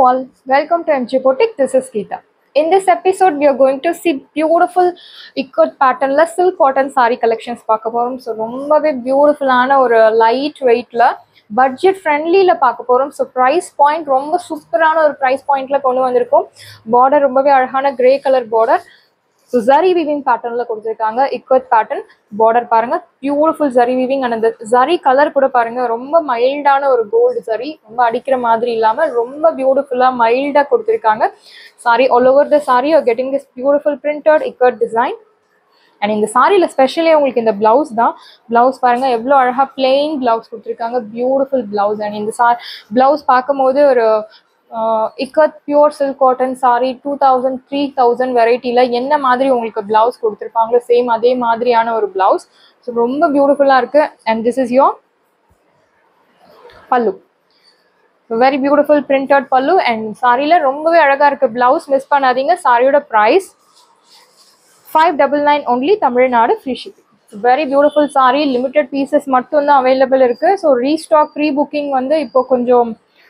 all, welcome to MG Boutique. This is Geeta. In this episode, we are going to see beautiful ikat patternல silk cotton saree collections பார்க்க போறோம் so ரொம்பவே பியூட்டிஃபுல்லான ஒரு light வெயிட்ல budget ஃப்ரெண்ட்லியில் பார்க்க போகிறோம் so price point ரொம்ப சூப்பரான ஒரு ப்ரைஸ் பாயிண்ட்ல கொண்டு வந்திருக்கோம் பார்டர் ரொம்பவே அழகான grey colour border so zari weaving பேட்டர்னில் கொடுத்துருக்காங்க இக்வத் பேட்டர்ன் பார்டர் பாருங்க பியூட்டிஃபுல் ஜரி வீவிங் அண்ட் அந்த ஜரி கலர் கூட பாருங்க ரொம்ப மைல்டான ஒரு கோல்டு ஜரி ரொம்ப அடிக்கிற மாதிரி இல்லாமல் ரொம்ப பியூட்டிஃபுல்லாக மைல்டாக கொடுத்துருக்காங்க sari all over the sari are getting this beautiful printed ikat design and இந்த சாரியில் ஸ்பெஷலி உங்களுக்கு இந்த ப்ளவுஸ் தான் ப்ளவுஸ் பாருங்க எவ்வளோ அழகாக பிளெயின் ப்ளவுஸ் கொடுத்துருக்காங்க பியூட்டிஃபுல் ப்ளவுஸ் அண்ட் இந்த சா ப்ளவுஸ் பார்க்கும்போது ஒரு ikat pure silk cotton sari two thousand three thousand வெரைட்டியில் என்ன மாதிரி உங்களுக்கு ப்ளவுஸ் கொடுத்துருப்பாங்களோ சேம் அதே மாதிரியான ஒரு ப்ளவுஸ் ஸோ ரொம்ப பியூட்டிஃபுல்லாக இருக்குது and this is your pallu very beautiful printed pallu and சாரியில் ரொம்பவே அழகாக இருக்குது ப்ளவுஸ் மிஸ் பண்ணாதீங்க சாரியோட price five double nine only Tamil Nadu free shipping very beautiful sari limited pieces மட்டும்தான் அவைலபிள் இருக்குது ஸோ ரீஸ்டாக் ப்ரீ புக்கிங் வந்து இப்போ கொஞ்சம்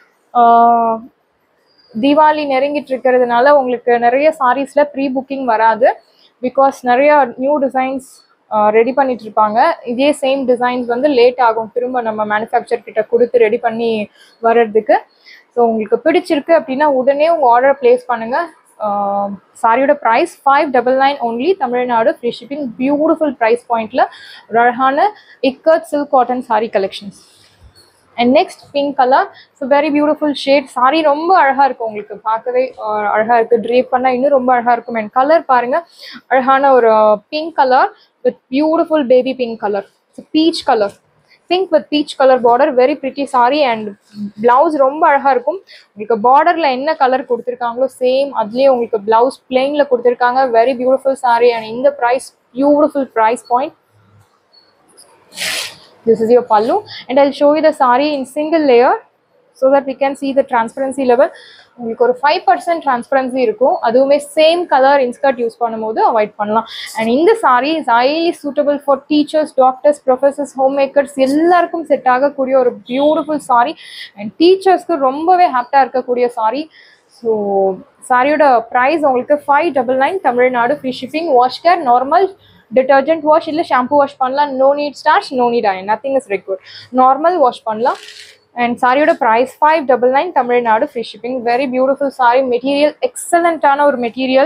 தீபாவளி நெருங்கிட்டு இருக்கிறதுனால உங்களுக்கு நிறைய சாரீஸில் ப்ரீ புக்கிங் வராது பிகாஸ் நிறைய நியூ டிசைன்ஸ் ரெடி பண்ணிட்டு இருப்பாங்க இதே சேம் டிசைன்ஸ் வந்து லேட் ஆகும் திரும்ப நம்ம மேனுஃபேக்சர் கிட்ட கொடுத்து ரெடி பண்ணி வர்றதுக்கு ஸோ உங்களுக்கு பிடிச்சிருக்கு அப்படின்னா உடனே உங்கள் ஆர்டர் ப்ளேஸ் பண்ணுங்கள் சாரியோட price five double nine only Tamil Nadu free shipping beautiful price பாயிண்டில் ஒரு அழகான ikat silk cotton sari collections and next pink colour so very beautiful shade sari ரொம்ப அழகாக இருக்கும் உங்களுக்கு பார்க்கவே அழகாக இருக்குது ட்ரேப் பண்ணால் இன்னும் ரொம்ப அழகாக இருக்கும் அண்ட் கலர் பாருங்கள் அழகான ஒரு pink colour with beautiful baby pink colour so peach colour pink with peach colour border very pretty sari and blouse ரொம்ப அழகாக இருக்கும் உங்களுக்கு பார்டரில் என்ன கலர் கொடுத்துருக்காங்களோ சேம் அதுலேயே உங்களுக்கு பிளவுஸ் பிளெயினில் கொடுத்துருக்காங்க வெரி பியூட்டிஃபுல் சாரி அண்ட் இந்த price beautiful price point this is your pallu and i'll show you the sari in single layer so that we can see the transparency level உங்களுக்கு ஒரு five percent transparency இருக்கும் அதுவுமே same colour inskirt use பண்ணும்போது avoid பண்ணலாம் and இந்த sari is highly suitable for teachers doctors professors homemakers எல்லாருக்கும் set ஆகக்கூடிய ஒரு பியூட்டிஃபுல் சாரி அண்ட் டீச்சர்ஸ்க்கு ரொம்பவே ஹாப்பியாக இருக்கக்கூடிய சாரி ஸோ சாரியோட ப்ரைஸ் உங்களுக்கு five double nine Tamil Nadu free shipping wash care normal detergent wash இல்லை ஷாம்பு வாஷ் பண்ணலாம் no need starch no need iron nothing is required normal wash பண்ணலாம் அண்ட் சாரியோட price five double nine Tamil Nadu free shipping very beautiful sari material எக்ஸலண்ட்டான ஒரு material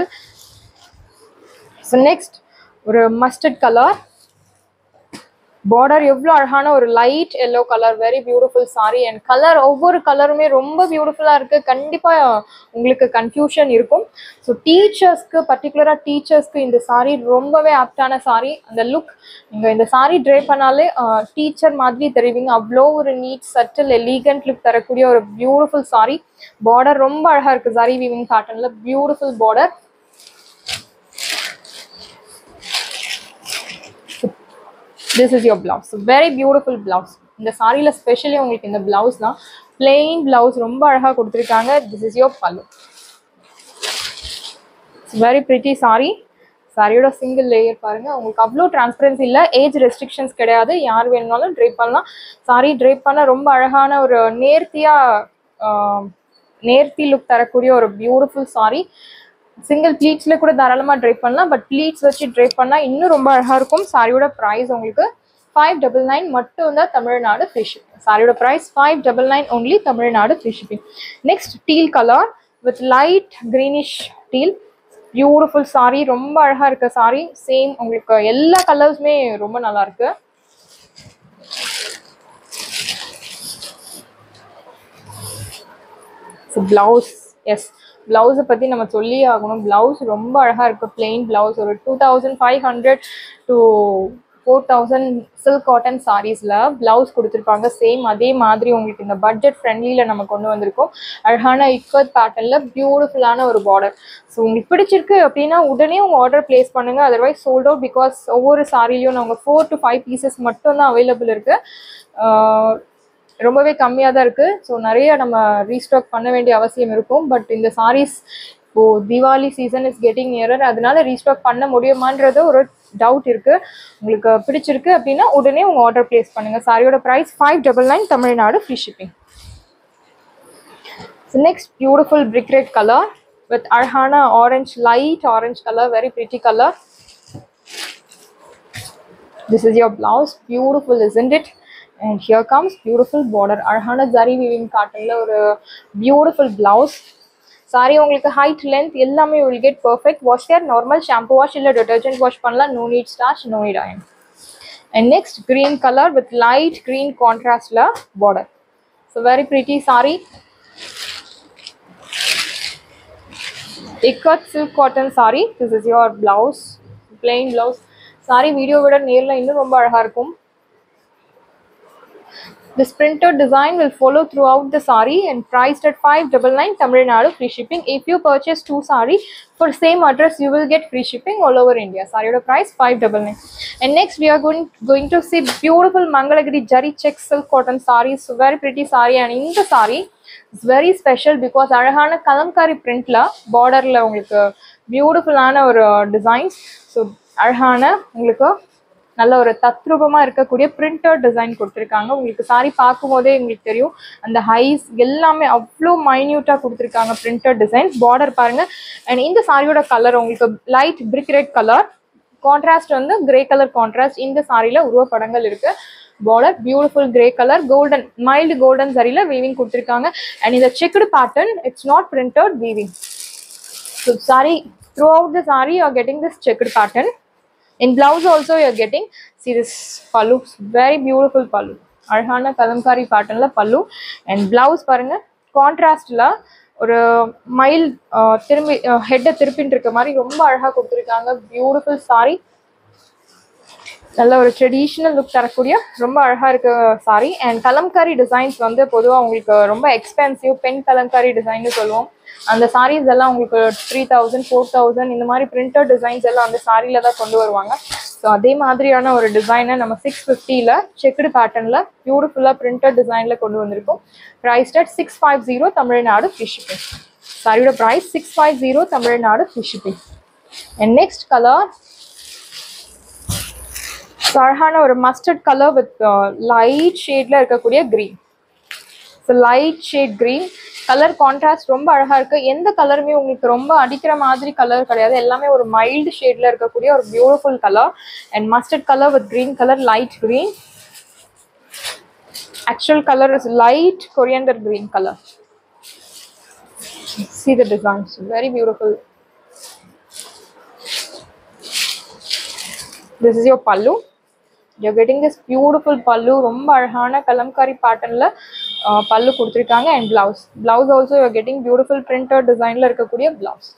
so next ஒரு mustard colour border எவ்வளோ அழகான ஒரு light yellow colour very beautiful sari and colour ஒவ்வொரு கலருமே ரொம்ப பியூட்டிஃபுல்லாக இருக்குது கண்டிப்பாக உங்களுக்கு கன்ஃபியூஷன் இருக்கும் ஸோ டீச்சர்ஸ்க்கு பர்டிகுலராக டீச்சர்ஸ்க்கு இந்த சாரி ரொம்பவே ஆப்டான சாரி அந்த லுக் நீங்கள் இந்த சாரி ட்ரே பண்ணாலே டீச்சர் மாதிரி தெரிவிங்க அவ்வளோ ஒரு நீட் சட்டில் எலிகண்ட் லுக் தரக்கூடிய ஒரு பியூட்டிஃபுல் சாரி பார்டர் ரொம்ப அழகாக இருக்குது சாரி வீவிங் பேட்டர்னில் beautiful border this is your blouse very beautiful blouse இந்த சாரியில் ஸ்பெஷலி உங்களுக்கு இந்த பிளவுஸ் தான் பிளெயின் பிளவுஸ் ரொம்ப அழகாக கொடுத்துருக்காங்க this is your pallu very pretty sari சாரியோட சிங்கிள் லேயர் பாருங்க உங்களுக்கு அவ்வளோ டிரான்ஸ்பரன்சி இல்லை ஏஜ் ரெஸ்ட்ரிக்ஷன்ஸ் கிடையாது யார் வேணுனாலும் ட்ரேப் பண்ணலாம் சாரி ட்ரேப் பண்ண ரொம்ப அழகான ஒரு நேர்த்தியாக நேர்த்தி லுக் தரக்கூடிய ஒரு பியூட்டிஃபுல் சாரி சிங்கிள் ப்ளீட்ஸில் கூட தாராளமாக ட்ரைப் பண்ணலாம் பட் ப்ளீட்ஸ் வச்சு ட்ரைப் பண்ணால் இன்னும் ரொம்ப அழகாக இருக்கும் சாரியோட ப்ரைஸ் உங்களுக்கு ஃபைவ் டபுள் நைன் மட்டும் தான் தமிழ்நாடு ஃப்ரீ ஷிப்பிங் சாரியோட price five double nine only Tamil Nadu free shipping next teal colour with light greenish teal beautiful sari ரொம்ப அழகாக இருக்க சாரி சேம் உங்களுக்கு எல்லா கலர்ஸுமே ரொம்ப நல்லா இருக்கு பிளவுஸ் எஸ் ப்ளவுஸை பற்றி நம்ம சொல்லி ஆகணும் ப்ளவுஸ் ரொம்ப அழகாக இருக்குது பிளெயின் ப்ளவுஸ் ஒரு two thousand five hundred to four thousand silk cotton சாரீஸில் ப்ளவுஸ் கொடுத்துருப்பாங்க சேம் அதே மாதிரி உங்களுக்கு இந்த பட்ஜெட் ஃப்ரெண்ட்லியில் நம்ம கொண்டு வந்திருக்கோம் அழகான இக்வத் பேட்டர்னில் பியூட்டிஃபுல்லான ஒரு பார்டர் ஸோ உங்களுக்கு பிடிச்சிருக்கு அப்படின்னா உடனே உங்கள் ஆர்டர் ப்ளேஸ் பண்ணுங்கள் அதர்வைஸ் சோல்ட் அவுட் பிகாஸ் ஒவ்வொரு சாரிலையும் நாங்கள் ஃபோர் டு ஃபைவ் பீசஸ் மட்டும்தான் அவைலபிள் இருக்குது ரொம்பவே கம்மியாக தான் இருக்குது ஸோ நிறைய நம்ம ரீஸ்டாக் பண்ண வேண்டிய அவசியம் இருக்கும் பட் இந்த சாரீஸ் இப்போது Deepavali season is getting nearer அதனால ரீஸ்டாக் பண்ண முடியுமான்றது ஒரு டவுட் இருக்குது உங்களுக்கு பிடிச்சிருக்கு அப்படின்னா உடனே உங்கள் ஆர்டர் ப்ளேஸ் பண்ணுங்கள் சாரியோட price five double nine Tamil Nadu free shipping So next beautiful brick red color with Arhana orange, light orange color, very pretty color. This is your blouse, beautiful isn't it? And here comes beautiful border. Arhana Zari weaving cotton ஒரு beautiful blouse. Sari உங்களுக்கு height length எல்லாமே will get perfect wash care normal shampoo wash இல்லை detergent wash பண்ணலாம் no need starch no need iron and next green colour with light green கான்ட்ராஸ்டில் border so very pretty sari ikat silk cotton sari this is your blouse plain blouse sari video விட நேரில் இன்னும் ரொம்ப அழகாக இருக்கும் This printed design will follow throughout the saree and priced at 599 Tamil Nadu free shipping. If you purchase two saree for same address, you will get free shipping all over India. Saree order price 599. And next we are going going to see beautiful Mangalagiri Jari check silk cotton sarees. So very pretty saree and in the saree it's very special because அழகான கலம்காரி பிரிண்ட்ல பார்டர்ல உங்களுக்கு பியூட்டிஃபுல்லான ஒரு designs so அழகான உங்களுக்கு நல்ல ஒரு தத்ரூபமா இருக்கக்கூடிய பிரிண்டட் டிசைன் கொடுத்துருக்காங்க உங்களுக்கு சாரி பார்க்கும் போதே உங்களுக்கு தெரியும் அந்த ஹைஸ் எல்லாமே அவ்வளோ மைன்யூட்டா கொடுத்துருக்காங்க பிரிண்டட் டிசைன் பார்டர் பாருங்க அண்ட் இந்த சாரியோட கலர் உங்களுக்கு light brick red colour contrast வந்து கிரே கலர் கான்ட்ராஸ்ட் இந்த சாரியில உருவப்படங்கள் இருக்கு border beautiful grey colour golden mild golden சரியில வீவிங் கொடுத்துருக்காங்க அண்ட் இந்த checked pattern it's not printed weaving so sari throughout the sari you are getting this checked pattern in blouse also you're getting see this pallu very beautiful pallu அழகான கலம்காரி பேட்டர்னில் பல்லு and blouse பாருங்க கான்ட்ராஸ்டில் ஒரு mile திரும்பி ஹெட்டை திருப்பின்னு இருக்க மாதிரி ரொம்ப அழகாக கொடுத்துருக்காங்க பியூட்டிஃபுல் சாரி நல்ல ஒரு ட்ரெடிஷ்னல் லுக் தரக்கூடிய ரொம்ப அழகாக இருக்க சாரி அண்ட் கலம்காரி டிசைன்ஸ் வந்து பொதுவாக உங்களுக்கு ரொம்ப எக்ஸ்பென்சிவ் பெண் கலம்காரி டிசைன்னு சொல்லுவோம் அந்த சாரீஸ் எல்லாம் உங்களுக்கு த்ரீ தௌசண்ட் ஃபோர் தௌசண்ட் இந்த மாதிரி பிரிண்டட் டிசைன்ஸ் எல்லாம் அந்த சாரியில தான் கொண்டு வருவாங்க ஸோ அதே மாதிரியான ஒரு டிசைனை நம்ம சிக்ஸ் ஃபிஃப்டியில் செக்குடு பேட்டர்னில் பியூட்டிஃபுல்லாக பிரிண்டட் டிசைனில் கொண்டு வந்திருக்கோம் price at six five zero Tamil Nadu free shipping சாரியோட price six five zero Tamil Nadu free shipping and next colour அழகான ஒரு மஸ்டர்ட் கலர் வித் லைட் ஷேட்ல இருக்கக்கூடிய green so light shade green colour contrast ரொம்ப அழகா இருக்கு எந்த கலருமே உங்களுக்கு ரொம்ப அடிக்கிற மாதிரி கலர் கிடையாது எல்லாமே ஒரு மைல்டு ஷேட்ல இருக்கக்கூடிய ஒரு beautiful colour and mustard colour with green colour light green actual color is light coriander green color see the designs very beautiful this is your pallu you're getting this beautiful pallu ரொம்ப அழகான கலம்காரி பேட்டர்ன்ல பல்லு கொடுத்துருக்காங்க and blouse blouse also you are getting beautiful printed டிசைன்ல இருக்கக்கூடிய blouse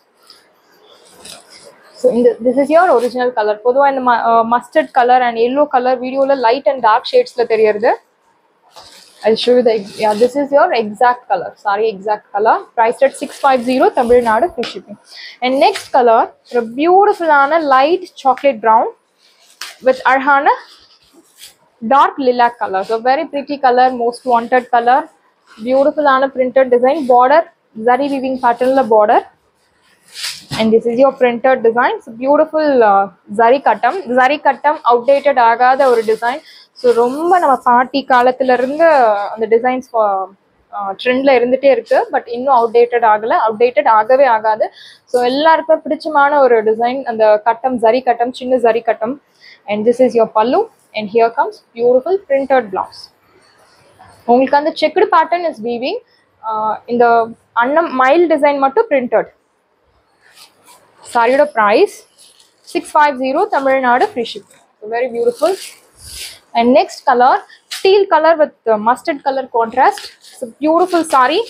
so இந்த this is your original colour பொதுவாக இந்த mustard colour and yellow colour வீடியோவில் லைட் அண்ட் டார்க் ஷேட்ஸில் தெரியறது I'll show you the ex- yeah this is your exact color sorry exact color priced at 650 Tamil Nadu free shipping and next color a beautiful ana light chocolate brown with arhana dark lilac color so very pretty color most wanted color beautiful ana printed design border zari weaving pattern la border and this is your printed design so beautiful uh, zari katam zari katam outdated ஆகாத ஒரு design so ரொம்ப நம்ம பாட்டி காலத்துல இருந்து அந்த designs ட்ரெண்ட்ல இருந்துட்டே இருக்கு பட் இன்னும் அவுடேட்டட் ஆகல அவுடேட்டட் ஆகவே ஆகாது ஸோ எல்லாருக்கும் பிடிச்சமான ஒரு டிசைன் அந்த கட்டம் ஜரி கட்டம் சின்ன ஜரி கட்டம் and this is your pallu and here comes beautiful printed blouse உங்களுக்கு அந்த செக்குடு பேட்டர்ன் இஸ் வீவிங் இந்த அன்னம் மைல் டிசைன் மட்டும் பிரிண்டட் சாரியோட price six five zero Tamil Nadu free ship very beautiful and next colour teal colour with mustard colour contrast beautiful sari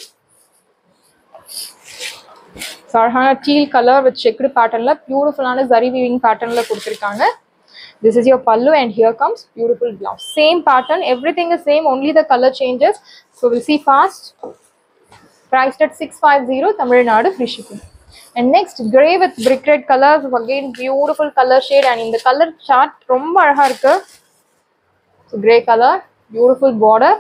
அழகான teal colour with checked பேட்டர்ன்ல பியூட்டிஃபுல்லான ஜரி வீவிங் பேட்டர்ன்ல கொடுத்துருக்காங்க this is your pallu and here comes beautiful blouse same pattern everything is same only the color changes so we'll see fast priced at 650 tamil nadu free shipping and next gray with brick red colors again beautiful color shade and in the color chart ரொம்ப அழகா இருக்கு so gray color beautiful border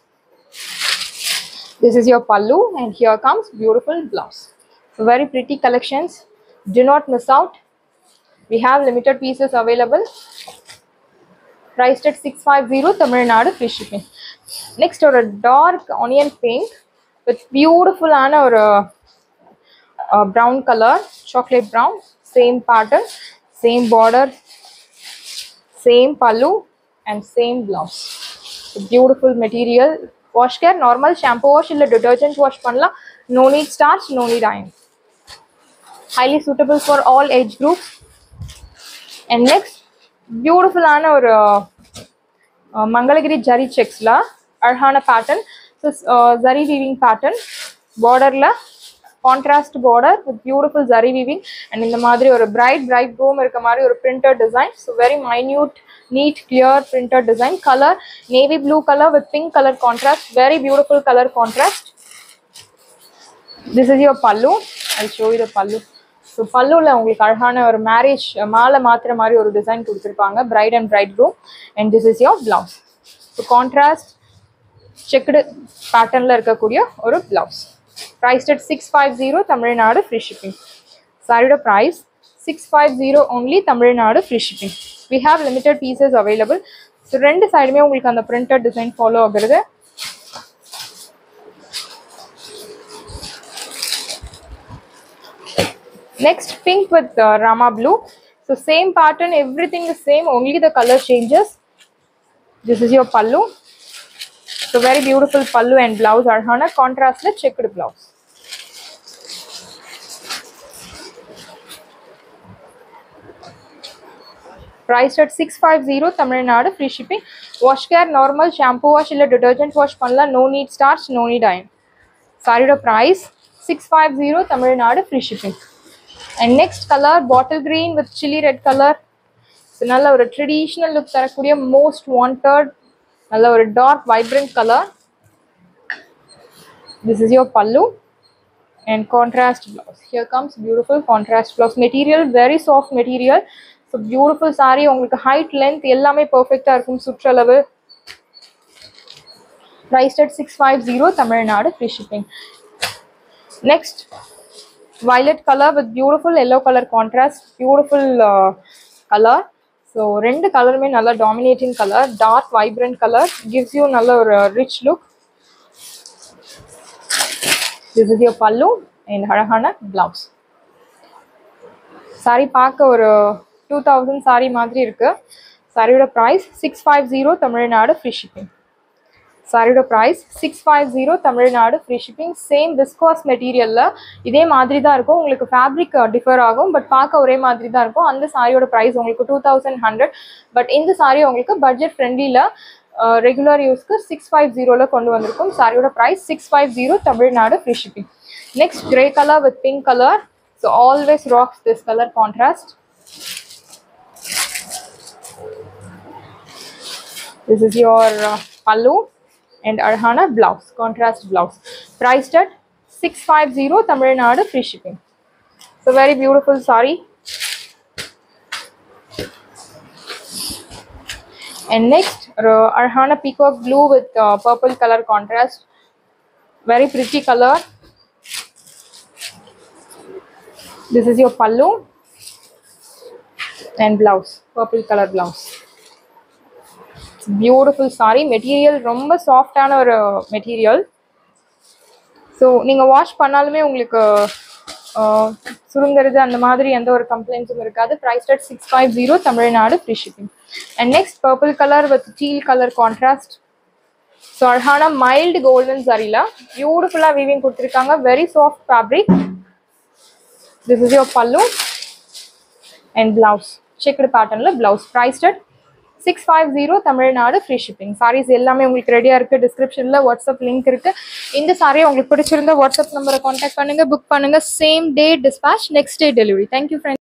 this is your pallu and here comes beautiful blouse so very pretty collections do not miss out we have limited pieces available priced at 650 Tamil Nadu free shipping next or a dark onion pink with பியூட்டிஃபுல்லான ஒரு brown colour chocolate brown same pattern same border same pallu and same blouse beautiful material wash care normal shampoo wash இல்லை detergent wash பண்ணலாம் no need starch no need iron highly suitable for all age group and next பியூட்டிஃபுல்லான ஒரு uh, Mangalagiri zari செக்ஸில் அழகான pattern so zari weaving pattern பார்டரில் contrast border with beautiful zari weaving and இந்த மாதிரி ஒரு பிரைட் பிரைட் ரூம் இருக்க மாதிரி ஒரு printed design so very minute neat clear printed design colour navy blue colour with pink colour contrast very beautiful colour contrast this is your pallu I show you the பல்லு so பல்லுவில் உங்களுக்கு அழகான ஒரு marriage மாலை மாத்துற மாதிரி ஒரு டிசைன் கொடுத்துருப்பாங்க bright and bright room and this is your blouse so contrast checked பேட்டர்னில் இருக்கக்கூடிய ஒரு blouse price at six five zero Tamil Nadu free shipping சாரியோட price six five zero only Tamil Nadu free shipping we have limited pieces available so ரெண்டு சைடுமே உங்களுக்கு அந்த printed design follow ஆகுறது Next, pink with uh, Rama blue. So same pattern, everything is same, only the color changes. This is your pallu. So very beautiful pallu and blouse arhana contrast with checked blouse. Priced at 650 Tamil Nadu, free shipping. Wash care, normal shampoo wash, illa detergent wash பண்ணலாம் no need starch, no need iron. சாரியோட price six five zero Tamil Nadu free shipping and next colour bottle green with chilli red colour நல்ல ஒரு traditional look தரக்கூடிய most wanted நல்ல ஒரு dark vibrant colour this is your pallu and contrast blouse. Here comes beautiful contrast blouse. Material very soft material. So beautiful saree உங்களுக்கு height length எல்லாமே பெர்ஃபெக்டாக இருக்கும் சுற்றளவு priced at 650 Tamil Nadu free shipping. Next violet color with beautiful yellow color contrast, beautiful uh, color. So ரெண்டு கலருமே நல்ல dominating colour dark vibrant colour gives you நல்ல ஒரு rich look this is your pallu and அழகான பிளவுஸ் சாரி பார்க்க ஒரு டூ தௌசண்ட் சாரி மாதிரி இருக்கு சாரியோட price six five zero Tamil Nadu free shipping சாரியோட price six five zero Tamil Nadu free shipping same viscose மெட்டீரியலில் இதே மாதிரி தான் இருக்கும் உங்களுக்கு ஃபேப்ரிக் டிஃபர் ஆகும் பட் பார்க்க ஒரே மாதிரி தான் இருக்கும் அந்த சாரியோட ப்ரைஸ் உங்களுக்கு டூ தௌசண்ட் ஹண்ட்ரட் பட் இந்த சாரி உங்களுக்கு பட்ஜெட் ஃப்ரெண்ட்லியில் ரெகுலர் யூஸ்க்கு சிக்ஸ் ஃபைவ் ஜீரோவில் கொண்டு வந்திருக்கும் சாரியோட price six five zero Tamil Nadu free shipping next grey colour with pink colour so always rocks this colour contrast This is your uh, pallu and Arhana blouse, contrast blouse. Priced at 650 Tamil Nadu free shipping. So very beautiful saree. And next, uh, Arhana peacock blue with uh, purple color contrast. Very pretty color. This is your pallu and blouse, purple color blouse. Beautiful sari material ரொம்ப சாஃப்டான ஒரு material so நீங்கள் wash பண்ணாலுமே உங்களுக்கு ஆஹ், சுருங்குறது அந்த மாதிரி எந்த ஒரு கம்ப்ளைண்ட்ஸும் இருக்காது price at six five zero Tamil Nadu free shipping and next purple colour with teal colour contrast so அழகான மைல்டு கோல்டன் சாரியில் பியூட்டிஃபுல்லாக வீவிங் கொடுத்துருக்காங்க very soft fabric this is your pallu and blouse checked பேட்டர்னில் blouse priced at six five zero Tamil Nadu free shipping saris எல்லாமே உங்களுக்கு ரெடியாக இருக்குது டிஸ்கிரிப்ஷனில் வாட்ஸ்அப் லிங்க் இருக்குது இந்த சாரியை உங்களுக்கு பிடிச்சிருந்தா வாட்ஸ்அப் நம்பரை காண்டாக்ட் பண்ணுங்கள் புக் பண்ணுங்கள் same day dispatch next day delivery thank you friend